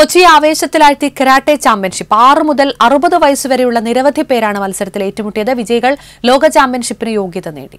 Kochi ആവേശത്തിലാഴ്ത്തി karate championship ആറ് മുതൽ അറുപത് വയസ്സുവരെയുള്ള നിരവധി പേരാണ് മത്സരത്തിൽ ഏറ്റുമുട്ടിയത് വിജയികൾ ലോക ചാമ്പ്യൻഷിപ്പിന് യോഗ്യത നേടി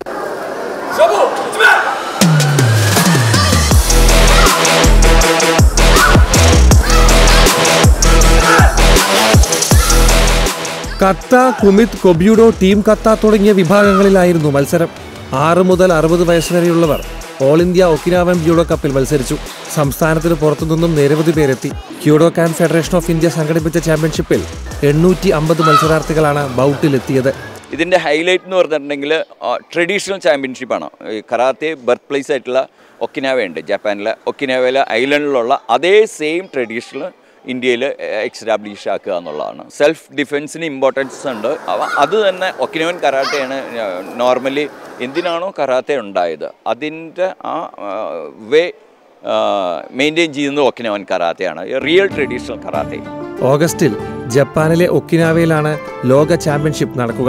കത്ത കുമിത് കൊബ്യൂഡോ ടീം കത്ത തുടങ്ങിയ വിഭാഗങ്ങളിലായിരുന്നു മത്സരം ആറ് മുതൽ അറുപത് വയസ്സുവരെയുള്ളവർ ഓൾ ഇന്ത്യ ഒക്കിനാവൻ ബ്യൂഡോ കപ്പിൽ മത്സരിച്ചു സംസ്ഥാനത്തിന് പുറത്തുനിന്നും നിരവധി പേരെത്തി ക്യൂഡോകാൻ ഫെഡറേഷൻ ഓഫ് ഇന്ത്യ സംഘടിപ്പിച്ച ചാമ്പ്യൻഷിപ്പിൽ എണ്ണൂറ്റി അമ്പത് മത്സരാർത്ഥികളാണ് ബൗട്ടിലെത്തിയത് ഇതിൻ്റെ ഹൈലൈറ്റ് എന്ന് പറഞ്ഞിട്ടുണ്ടെങ്കിൽ ട്രഡീഷണൽ ചാമ്പ്യൻഷിപ്പാണ് ഈ കറാത്തെ ബർത്ത് പ്ലേസ് ആയിട്ടുള്ള ഒക്കിനാവ ഉണ്ട് ജപ്പാനിലെ ഒക്കിനാവയിലെ ഐലൻഡിലുള്ള അതേ സെയിം ട്രഡീഷണൽ ഇന്ത്യയിൽ എക്സ്റ്റാബ്ലിഷ് ആക്കുക എന്നുള്ളതാണ് സെൽഫ് ഡിഫെൻസിന് ഇമ്പോർട്ടൻസ് ഉണ്ട് അവ- അത് തന്നെ ഒക്കിനവൻ കറാട്ടയാണ് നോർമലി എന്തിനാണോ കറാത്തെ ഉണ്ടായത് അതിൻ്റെ ആ വേ മെയിൻറ്റെയിൻ ചെയ്യുന്നത് ഒക്കിനവൻ കറാത്തയാണ് റിയൽ ട്രഡീഷണൽ കറാത്തെ ഓഗസ്റ്റിൽ ജപ്പാനിലെ ഒക്കിനാവയിലാണ് ലോക ചാമ്പ്യൻഷിപ്പ് നടക്കുക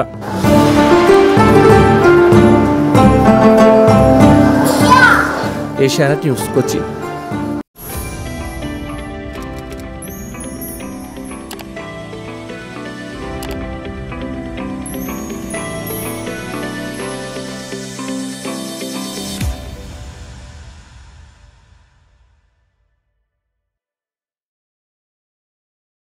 ഏഷ്യാനെറ്റ് ന്യൂസ് കൊച്ചി